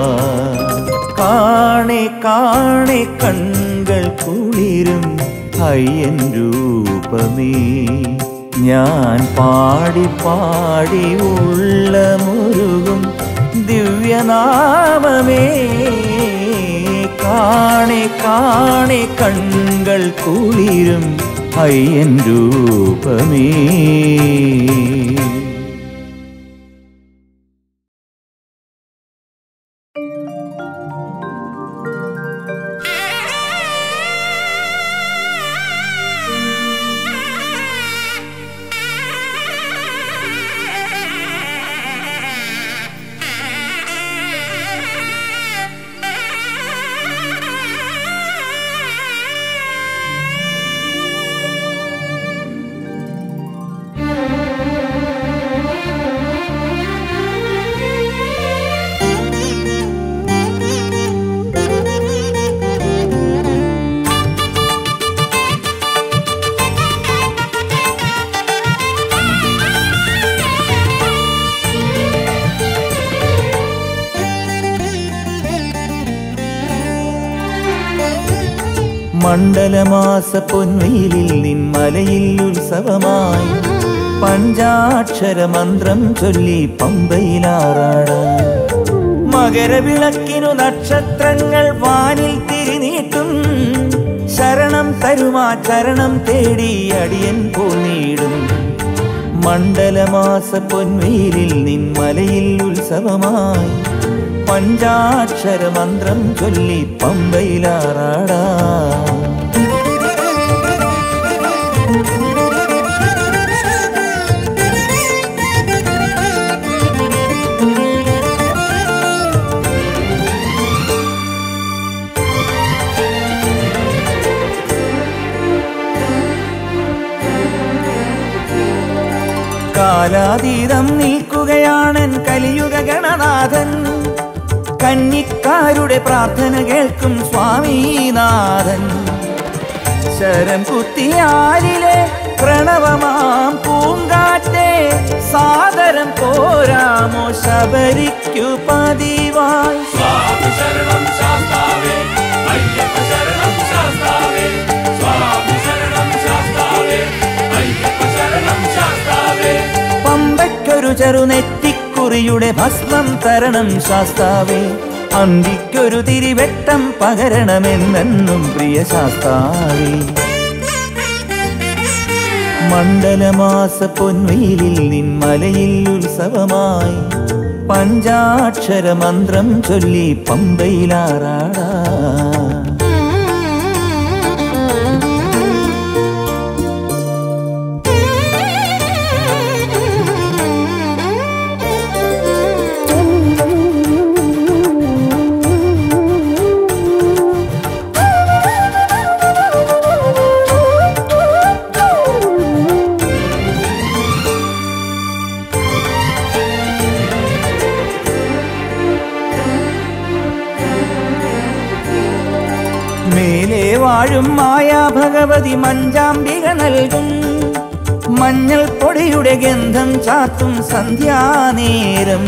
കാണെ കാണെ കൺകൾ കുളിരും അയ്യൻ രൂപമേ ഞാൻ പാടി പാടി ഉള്ള മുരുകും ദിവ്യനാമമേ കാണെ കാണെ കൺകൾ കുളിരും അയ്യൻ രൂപമേ മണ്ഡലമാസ പൊൻവെയിലിൽ നിൻ മലയിൽ ഉത്സവമായി പഞ്ചാക്ഷര മന്ത്രം ചൊല്ലി പമ്പയിലാറാടാൻ മകരവിളക്കിനു നക്ഷത്രങ്ങൾ വാനിൽ തിരിനീട്ടും ശരണം തരുമാ ചരണം തേടി അടിയൻ പോന്നീടും മണ്ഡലമാസ പൊൻവെയിലിൽ നിൻ മലയിൽ ഉത്സവമായി പഞ്ചാക്ഷര മന്ത്രം ചൊല്ലി പമ്പയിലാറാടാ കാലാതീതം നിൽക്കുകയാണൻ കലിയുഗ ഗണനാഥൻ കന്നിക്കാരുടെ പ്രാർത്ഥന കേൾക്കും സ്വാമീനാഥൻ ശരം കുത്തിയാലിലെ പ്രണവമാം പൂങ്കാറ്റെ സാദരം പോരാമോ ശബരിക്കു പതിവായി സ്വാമി ശരണം ശാസ്താവേ അയ്യപ്പ ശരണം ശാസ്താവേ സ്വാമി ശരണം ശാസ്താവേ അയ്യപ്പ ശരണം ശാസ്താവേ പമ്പയ്ക്കൊരു ചെറുനെറ്റിക്കുറിയുടെ ഭസ്മം തരണം ശാസ്താവേ അന്തിക്കൊരു തിരിവെട്ടം പകരണമെന്നെന്നും പ്രിയ ശാസ്താവേ മണ്ഡലമാസ പൊൻവെയിലിൽ നിൻമലയിൽ ഉത്സവമായി പഞ്ചാക്ഷര മന്ത്രം ചൊല്ലി പമ്പയിലാറാടാ മേലെ വാഴും മായാ ഭഗവതി മഞ്ചാംബിക നൽകും മഞ്ഞൾ പൊടിയുടെ ഗന്ധം ചാത്തും സന്ധ്യാനേരം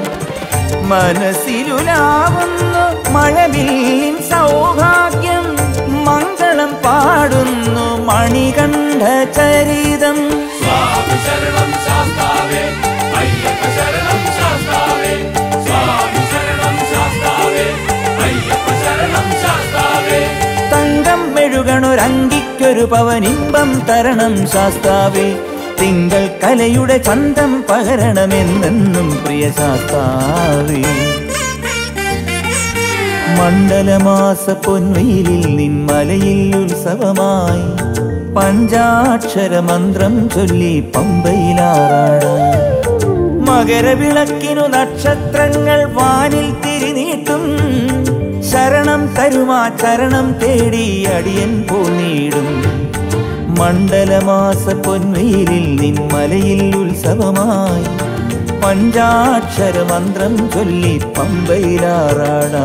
മനസ്സിലുലാവുന്നു മഴവില്ലിൻ സൗഭാഗ്യം മംഗളം പാടുന്നു മണികണ്ഠ ചരിതം സ്വാമി ശരണം ശാസ്താവേ അയ്യപ്പ ശരണം ശാസ്താവേ സ്വാമി ശരണം ശാസ്താവേ അയ്യപ്പ ശരണം ശാസ്താവേ തങ്കം മെഴുകണൊരങ്കിക്കൊരു പവനിമ്പം തരണം ശാസ്താവേ തിങ്കൾ കലയുടെ ചന്തം പകരണമെന്നെന്നും പ്രിയ ശാസ്താവേ മണ്ഡലമാസ പൊൻവെയിലിൽ നിൻമലയിൽ ഉത്സവമായി പഞ്ചാക്ഷര മന്ത്രം ചൊല്ലി പമ്പയിലാറാടാം മകരവിളക്കിനു നക്ഷത്രങ്ങൾ വാനിൽ തിരിനീട്ടും ശരണം തരുമാ ചരണം തേടി അടിയൻ പോന്നീടും മണ്ഡലമാസ പൊൻവെയിലിൽ നിൻമലയിൽ ഉത്സവമായി പഞ്ചാക്ഷര മന്ത്രം ചൊല്ലി പമ്പയിലാറാടാ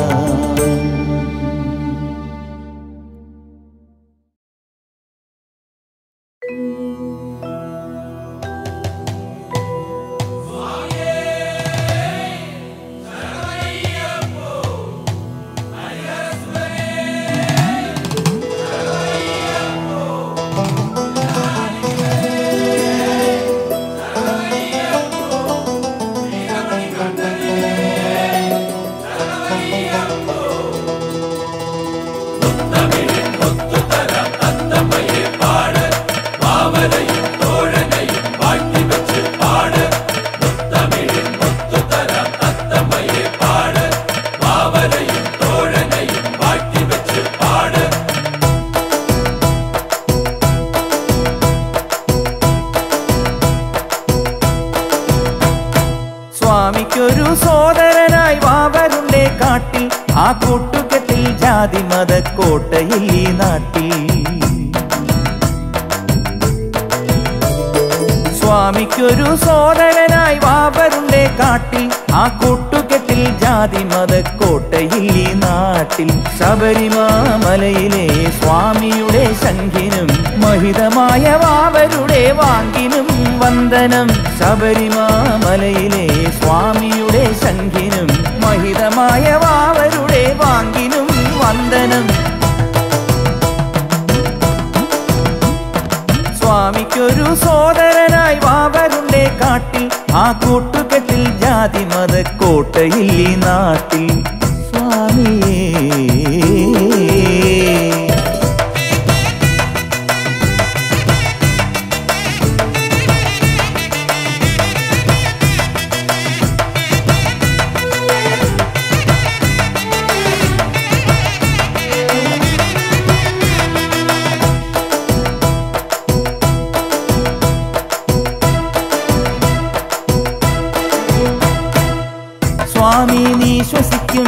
സ്വാമിക്കൊരു സോദരനായി വാവരുണ്ടേ കാട്ടിൽ ആ കൂട്ടുകെട്ടിൽ ജാതി മത കോട്ടയിൽ ഈ നാട്ടിൽ സ്വാമിക്കൊരു സോദരനായി വാവരുണ്ടേ കാട്ടിൽ ആ കൂട്ടുകെട്ടിൽ ജാതി മത കോട്ടയിൽ ഈ നാട്ടിൽ ശബരിമാമലയിലെ സ്വാമിയുടെ ശംഖിനും മഹിതമായ വാവരുടെ വാങ്കിനും വന്ദനം ശബരിമാമലയിലെ സ്വാമിയുടെ ശംഖിനും മഹിതമായ വാവരുടെ വാങ്കിനും വന്ദനം സ്വാമിക്കൊരു സോദരനായി വാവരുണ്ടേ കാട്ടിൽ ആ കൂട്ടുകെട്ടിൽ ജാതി മത കോട്ടയിൽ ഈ നാട്ടിൽ സ്വാമിയേ സ്വാമി നീ ശ്വസിക്കും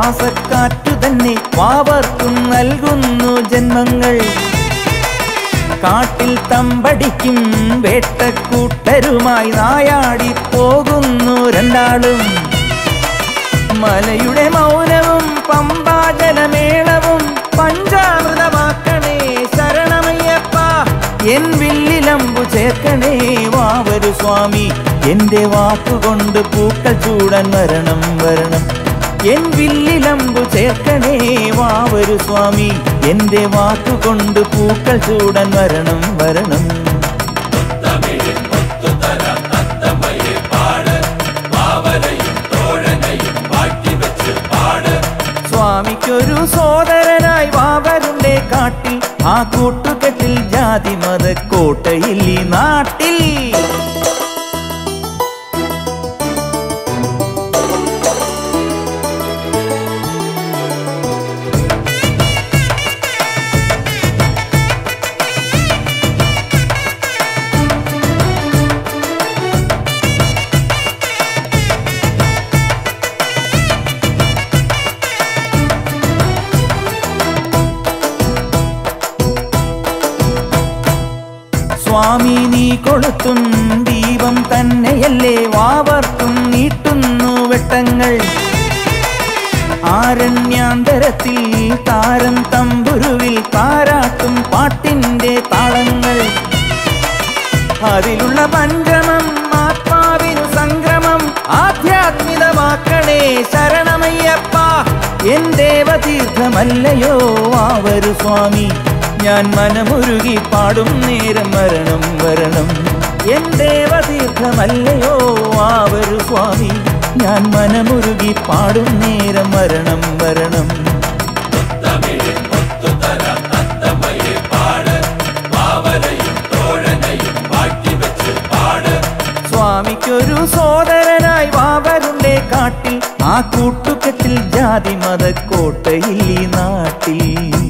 ശ്വാസക്കാറ്റു തന്നെ വാവർക്കും നൽകുന്നു ജന്മങ്ങൾ കാട്ടിൽ തമ്പടിക്കും വേട്ടക്കൂട്ടരുമായി നായാടി പോകുന്നു രണ്ടാളും മലയുടെ മൗനവും പമ്പാജലമേളവും പഞ്ചാമൃതമാക്കണേ ശരണമയ്യപ്പ എൻ വില്ലിലമ്പു ചേർക്കണേ വാവരു സ്വാമി എന്റെ വാക്കുകൊണ്ട് പൂക്കൾ ചൂടാൻ വരണം വരണം എൻ വില്ലിലമ്പു ചേർക്കണേ വാവരു സ്വാമി എന്റെ വാക്കുകൊണ്ട് പൂക്കൾ ചൂടാൻ വരണം വരണം തമിഴിൽ ഒത്തുതരാം തത്തമ്മയെ പാട് പാവനയും തോഴനയും മാറ്റി വെച്ച് പാട് സ്വാമിക്കൊരു സോദരനായി വാവരുണ്ടേ കാട്ടിൽ ആ കൂട്ടുകെട്ടിൽ ജാതി മത കോട്ടയിൽ ഈ നാട്ടിൽ സ്വാമി നീ കൊളുത്തും ദീപം തന്നെയല്ലേ വാവർക്കും നീട്ടുന്നു വെട്ടങ്ങൾ ആരണ്യാന്തരത്തിൽ താരം തമ്പുരുവിൽ താരാട്ടും പാട്ടിന്റെ താളങ്ങൾ അതിലുള്ള പഞ്ചമം ആത്മാവിനു സംക്രമം ആധ്യാത്മികമാക്കണേ ശരണമയ്യപ്പ എൻ ദേവതീർത്ഥമല്ലയോ ആവരു സ്വാമി ഞാൻ മനമുരുകി പാടും നേരം വരണം വരണം എൻ ദേവതീർത്ഥമല്ലയോ ആവരു സ്വാമി ഞാൻ മനമുരുകി പാടും നേരം വരണം വരണം തമിഴിൽ ഒത്തുതരാം തത്തമ്മയെ പാട് പാവനയും തോഴനയും മാറ്റി വെച്ച് പാട് സ്വാമിക്കൊരു സോദരനായി വാവരുണ്ടേ കാട്ടിൽ ആ കൂട്ടുകെട്ടിൽ ജാതി മത കോട്ടയിൽ ഈ നാട്ടിൽ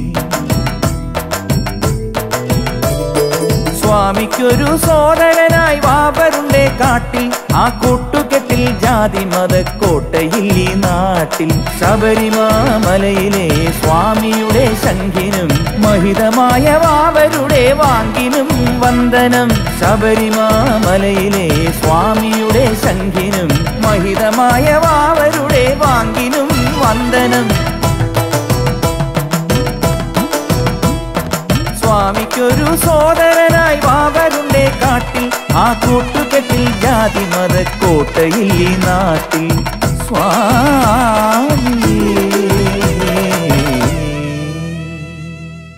സ്വാമിക്കൊരു സോദരനായി വാവരുണ്ടേ കാട്ടിൽ ആ കൂട്ടുകെട്ടിൽ ജാതി മത കോട്ടയിൽ ഈ നാട്ടിൽ ശബരിമാമലയിലെ സ്വാമിയുടെ ശംഖിനും മഹിതമായ വാവരുടെ വാങ്കിനും വന്ദനം ശബരിമാമലയിലെ സ്വാമിയുടെ ശംഖിനും മഹിതമായ വാവരുടെ വാങ്കിനും വന്ദനം സ്വാമിക്കൊരു സോദരനായി വാവരുണ്ടേ കാട്ടിൽ ആ കൂട്ടുകെട്ടിൽ ജാതി മത കോട്ടയിൽ ഈ നാട്ടിൽ സ്വാമി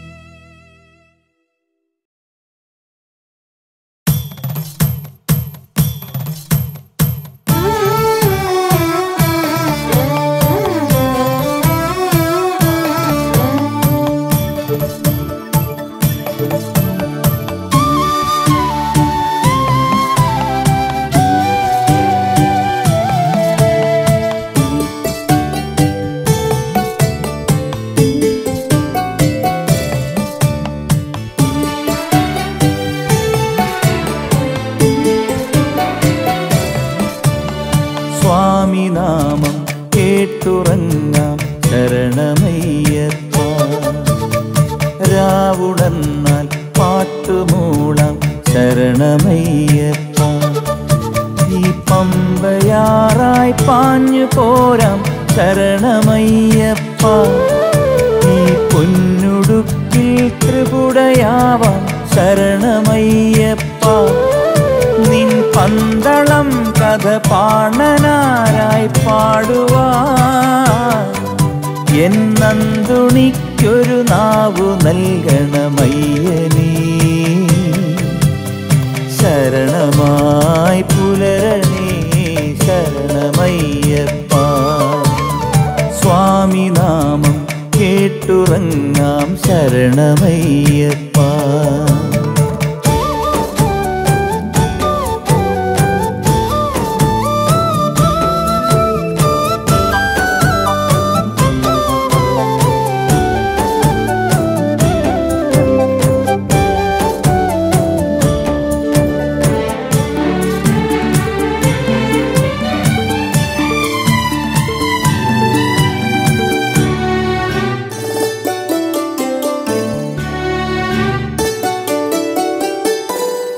സ്വാമി നാമം കേട്ടുറങ്ങാം ശരണമയ്യപ്പ രാവുടന്നാൽ പാട്ടുമൂളാം ശരണമയ്യപ്പ ഈ പമ്പയാറായി പാഞ്ഞു പോരാം ശരണമയ്യപ്പ ഈ പൊന്നുടുക്കിൽ ത്രിപുടയാവാം ശരണമയ്യപ്പ നിൻ പന്തളം കഥ പാണനാരായി പാടുവാ എന്നന്തുണിക്കൊരു നാവു നൽകണമയ്യനീ ശരണമായി പുലരണേ ശരണമയ്യപ്പ സ്വാമി നാമം കേട്ടുറങ്ങാം ശരണമയ്യപ്പ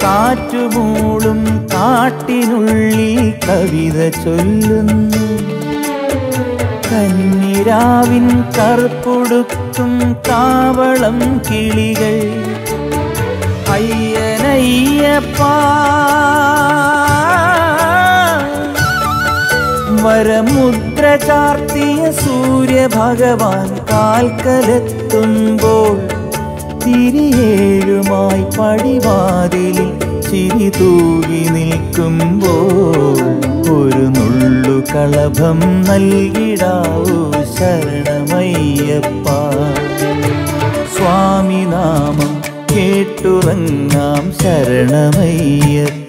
കാറ്റുമൂളും കാട്ടിനുള്ളിൽ കവിത ചൊല്ലുന്നു കന്നിരാവിൻ കറുപ്പുടുക്കും കാവളം കിളികൾ അയ്യനയ്യപ്പാ വരമുദ്ര ചാർത്തിയ സൂര്യഭഗവാൻ കാൽക്കലെത്തുമ്പോൾ തിരിയേഴുമായി പടിവാതിലിൽ ചിരി തൂകി നിൽക്കുമ്പോൾ ഒരു നുള്ളു കളഭം നൽകിടാവൂ ശരണമയ്യപ്പ സ്വാമിനാമം കേട്ടുറങ്ങാം ശരണമയ്യപ്പ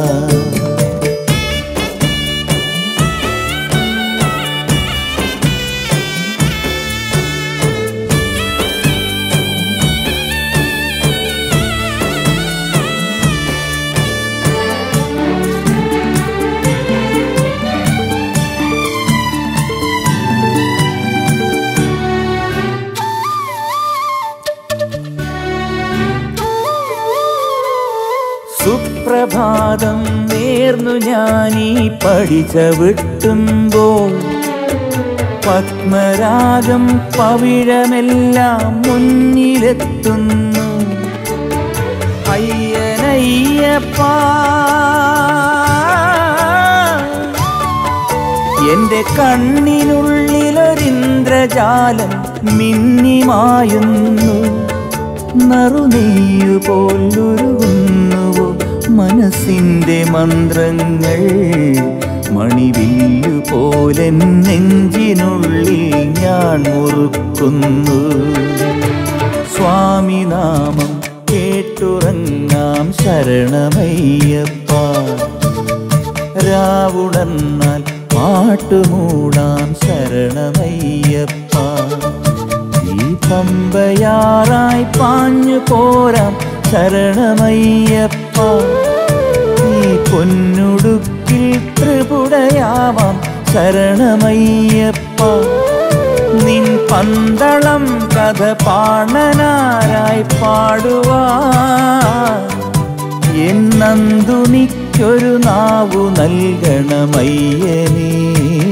സുപ്രഭാതം നേർന്നു ഞാനീ പഠിച്ചവിട്ടുമ്പോൾ പത്മരാഗം പവിഴമെല്ലാം മുന്നിലെത്തുന്നു അയ്യനയ്യപ്പാ എന്റെ കണ്ണിനുള്ളിലൊരിന്ദ്രജാലം മിന്നിമായുന്നു നറുനെയ്യുപോലുരുകുന്നുവോ മനസ്സിന്റെ മന്ത്രങ്ങൾ മണിവില്ലു പോലെ നെഞ്ചിനുള്ളിൽ ഞാൻ മുറുക്കുന്നു സ്വാമിനാമം കേട്ടുറങ്ങാം ശരണമയ്യപ്പ രാവുണർന്നാൽ പാട്ടുമൂടാം ശരണമയ്യപ്പ ഈ പമ്പയാറായി പാഞ്ഞു പോരാം ശരണമയ്യപ്പ ഈ പൊന്നുടുക്കിൽ ത്രിപുടയാവാം ശരണമയ്യപ്പ നിൻ പന്തളം കഥ പാണനാരായി പാടുവാ എന്നന്തുണിക്കൊരു നാവു നൽകണമയ്യനേ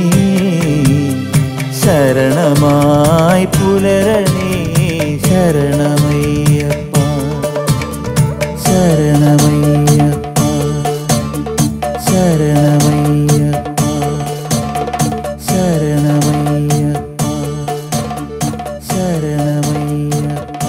ശരണമായി പുലരണേ ശരണമയ്യപ്പ ശരണമയ്യപ്പ ശരണമയ്യപ്പ ശരണമയ്യപ്പ ശരണമയ്യപ്പ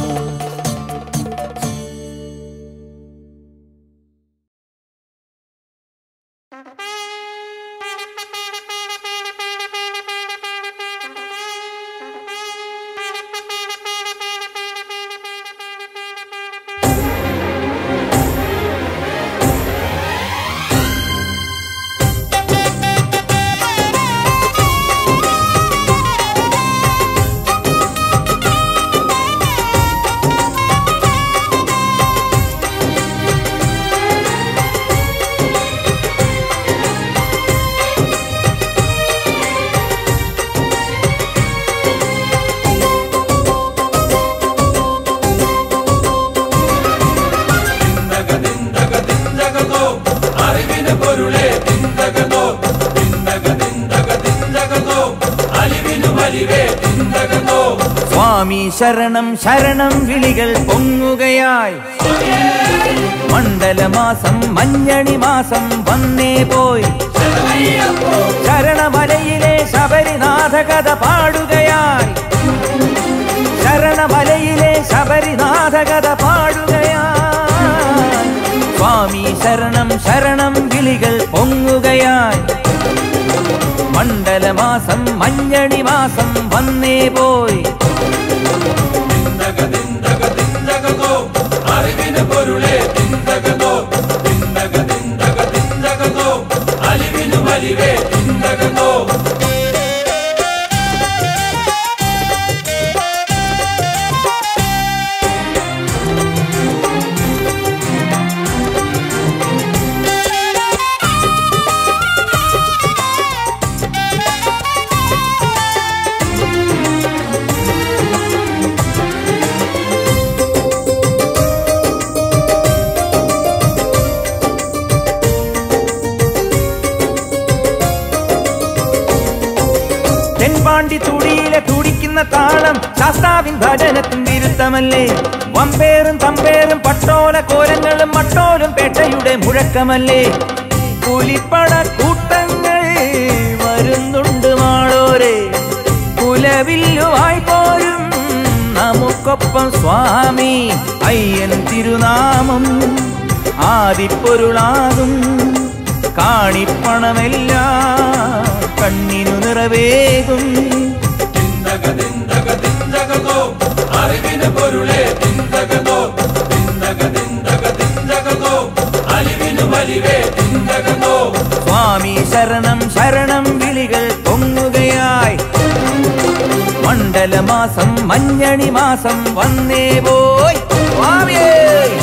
തിന്തക തിന്തക തിന്തകതോ അറിവിന് പൊരുളെ തിന്തകതോ തിന്തക തിന്തക തിന്തകതോ അലിവിനു വലിവേ തിന്തകതോ സ്വാമി ശരണം ശരണം വിളികൾ പൊങ്ങുകയായി മണ്ഡലമാസം മഞ്ഞണി മാസം വന്നേ പോയി ശരണമലയിലെ ശബരിനാഥ കഥ പാടുകയായി ശരണമലയിലെ ശബരിനാഥ കഥ പാടുകയായി സ്വാമി ശരണം ശരണം വിളികൾ പൊങ്ങുകയായി മണ്ഡലമാസം മഞ്ഞണി മാസം വന്നേ പോയി തിന്തക തിന്തക തിന്തകതോ അറിവിന് പൊരുളെ തിന്തകതോ തിന്തക തിന്തക തിന്തകതോ അലിവിനു വലിവേ തിന്തകതോ ും പാണ്ടി തുടിയിലെ തുടിക്കുന്ന താളം ശാസ്താവിൻ ഭജനത്തിൻ വിരുദ്ധമല്ലേ വമ്പേറും തമ്പേറും പട്ടോല കോലങ്ങളും മട്ടോലും പേട്ടയുടെ മുഴക്കമല്ലേ പുലിപ്പട കൂട്ടങ്ങൾ വരുന്നുണ്ട് മാളോരെ കുലവില്ലുവായി പോരും നമുക്കൊപ്പം സ്വാമി അയ്യൻ തിരുനാമം ആദിപ്പൊരുളാകും കാണിപ്പണമെല്ലാം കണ്ണിനു നിറവേകും ദിന്തക ദിന്തക ദിന്തകതോ അറിവിന് പൊരുളെ ദിന്തകതോ ദിന്തക ദിന്തക ദിന്തകതോ അലിവിനു വലിവേ ദിന്തകതോ സ്വാമി ശരണം ശരണം വിളികൾ പൊങ്ങുകയായി മണ്ഡലമാസം മഞ്ഞണി മാസം വന്നേ പോയി സ്വാമിയേ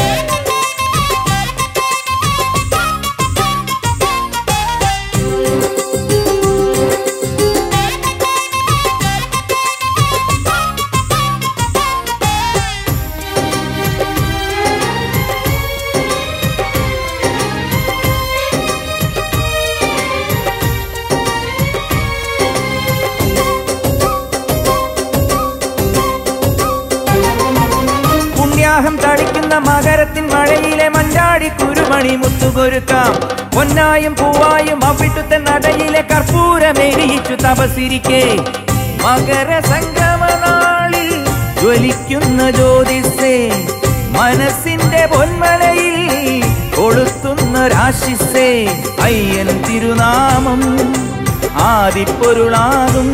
പുണ്യാഹം തളിക്കുന്ന മകരത്തിൻ മഴയിലെ മഞ്ചാടി കുരുമണി മുത്തുകൊരുക്കാം പൊന്നായും പൂവായും അവിട്ടുത്തെ നടയിലെ കർപ്പൂരമേരിയിച്ചു തപസിരിക്കെ മകര സംഗമനാളിൽ ജ്വലിക്കുന്ന ജ്യോതിസേ മനസ്സിന്റെ പൊന്മലയിൽ കൊളുത്തുന്ന രാശിസേ അയ്യൻ തിരുനാമം ആദിപ്പൊരുളാകും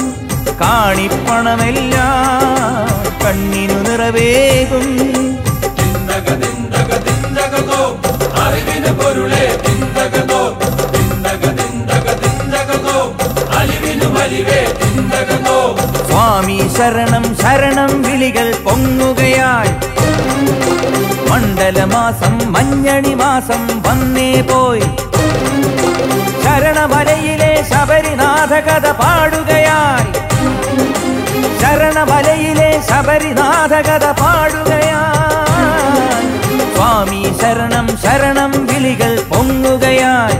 കാണിപ്പണമെല്ലാം കണ്ണിനു നിറവേകും ദിന്തക ദിന്തക ദിന്തകതോ അറിവിന് പൊരുളെ ദിന്തകതോ ദിന്തക ദിന്തക ദിന്തകതോ അലിവിനു വലിവേ ദിന്തകതോ സ്വാമി ശരണം ശരണം വിളികൾ പൊങ്ങുകയായി മണ്ഡലമാസം മഞ്ഞണി മാസം വന്നേ പോയി ശരണമലയിലെ ശബരിനാഥ കഥ പാടുകയായി ശരണമലയിലെ ശബരിനാഥ കഥ പാടുകയായി സ്വാമി ശരണം ശരണം വിളികൾ പൊങ്ങുകയായി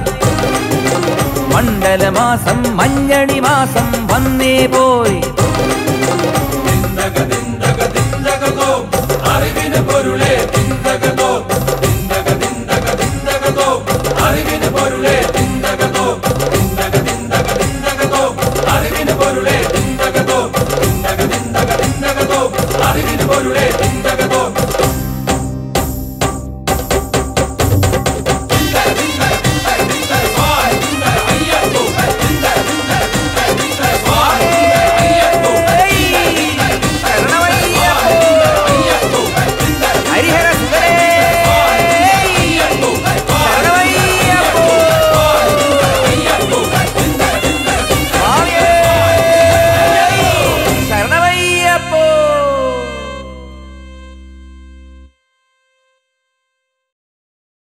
മണ്ഡലമാസം മഞ്ഞണി മാസം വന്നേ പോയി ദിന്തക ദിന്തക ദിന്തകതോ അറിവിന് പൊരുളെ ദിന്തകതോ ദിന്തക ദിന്തക ദിന്തകതോ അറിവിന് പൊരുളെ ദിന്തകതോ ദിന്തക ദിന്തക ദിന്തകതോ അറിവിന് പൊരുളെ ദിന്തകതോ ദിന്തക ദിന്തക ദിന്തകതോ അറിവിന് പൊരുളെ